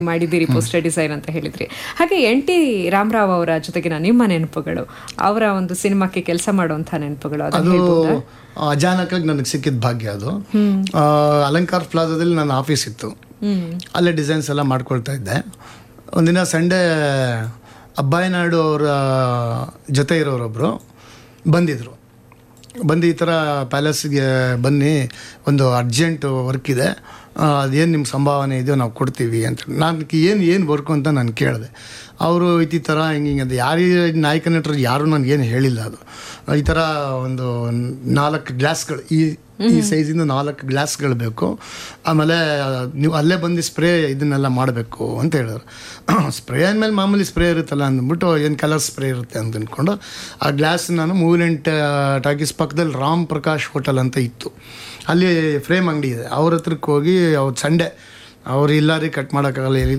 ಮಾಡಿದ್ದೀರಿ poster design ಅಂತ ಹೇಳಿದ್ರಿ ಹಾಗೆ ಎನ್ ಟಿ ರಾಮರಾವ್ ಅವರ ಜೊತೆಗಿನ ನಿಮ್ಮ ನೆನಪುಗಳು ಅವರ ಒಂದು ಸಿನಿಮಾಕ್ಕೆ ಕೆಲಸ ಮಾಡುವಂತಹ ನೆನಪುಗಳು ಅದನ್ನ ಅದು ಹೇಳ್ಬೋದಾ? ಅಚಾನಕ್ಕಾಗಿ ನನಗೆ ಸಿಕ್ಕಿದ ಭಾಗ್ಯ ಅದು ಆ, ಅಲಂಕಾರ್ ಪ್ಲಾಜಾದಲ್ಲಿ ನನ್ನ ಆಫೀಸ್ ಇತ್ತು ಅಲ್ಲೇ ಡಿಸೈನ್ಸ್ ಎಲ್ಲ ಮಾಡ್ಕೊಳ್ತಾ ಇದ್ದೆ ಒಂದಿನ ಸಂಡೇ ಅಬ್ಬಾಯಿ ನಾಯ್ಡು ಅವರ ಜೊತೆ ಇರೋರೊಬ್ಬರು ಬಂದಿದ್ರು ಬಂದು ಈ ಥರ ಪ್ಯಾಲೇಸ್ಗೆ ಬನ್ನಿ ಒಂದು ಅರ್ಜೆಂಟ್ ವರ್ಕ್ ಇದೆ ಅದೇನು ನಿಮ್ಮ ಸಂಭಾವನೆ ಇದೆಯೋ ನಾವು ಕೊಡ್ತೀವಿ ಅಂತ ನಾನು ಏನು ಏನು ವರ್ಕು ಅಂತ ನಾನು ಕೇಳಿದೆ ಅವರು ಈ ಥರ ಹಿಂಗೆ ಹಿಂಗೆ ಅದು ಯಾರಿಗೆ ನಾಯಕ ನಟರು ಯಾರು ನನಗೇನು ಹೇಳಿಲ್ಲ ಅದು ಈ ಥರ ಒಂದು ನಾಲ್ಕು ಗ್ಲಾಸ್ಗಳು ಈ ಈ ಸೈಜಿಂದ ನಾಲ್ಕು ಗ್ಲಾಸ್ಗಳು ಬೇಕು ಆಮೇಲೆ ನೀವು ಅಲ್ಲೇ ಬಂದು ಸ್ಪ್ರೇ ಇದನ್ನೆಲ್ಲ ಮಾಡಬೇಕು ಅಂತ ಹೇಳಿದ್ರು ಸ್ಪ್ರೇ ಅಂದಮೇಲೆ ಮಾಮೂಲಿ ಸ್ಪ್ರೇ ಇರುತ್ತಲ್ಲ ಅಂದ್ಬಿಟ್ಟು ಏನು ಕಲರ್ ಸ್ಪ್ರೇ ಇರುತ್ತೆ ಅಂತ ಅಂದ್ಕೊಂಡು ಆ ಗ್ಲಾಸ್ ನಾನು ಮೂವ್ಲೆಂಟ್ ಟಾಕೀಸ್ ಪಕ್ಕದಲ್ಲಿ ರಾಮ್ ಪ್ರಕಾಶ್ ಹೋಟೆಲ್ ಅಂತ ಇತ್ತು ಅಲ್ಲಿ ಫ್ರೇಮ್ ಅಂಗಡಿ ಇದೆ ಅವ್ರ ಹತ್ರಕ್ಕೆ ಹೋಗಿ ಅವ್ರು ಸಂಡೇ ಅವ್ರು ಇಲ್ಲ ರೀ ಕಟ್ ಮಾಡೋಕ್ಕಾಗಲ್ಲ